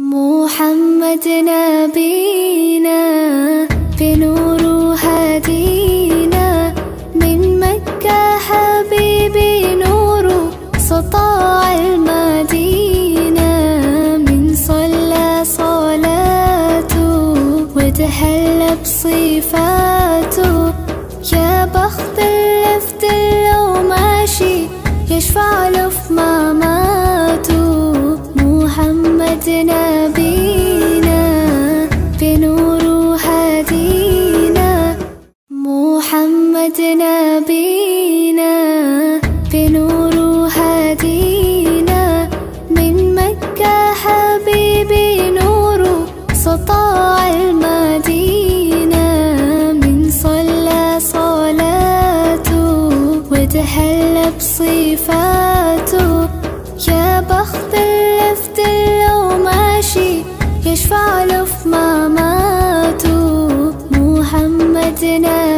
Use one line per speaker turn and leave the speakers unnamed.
محمد نبينا بنور هدينا من مكة حبيبي نور سطاع المدينة من صلى صلاته وتهلى بصفاته يا بخت اللي في دله ماشي يشفع له في مماته محمد نبينا بنور هدينا محمد نبينا بنور هدينا من مكة حبيبي نور سطاع المدينة من صلى صلاته وتهلى بصفاته يا بخت اللي في دله ماشي يشفع له في مماته محمد نبينا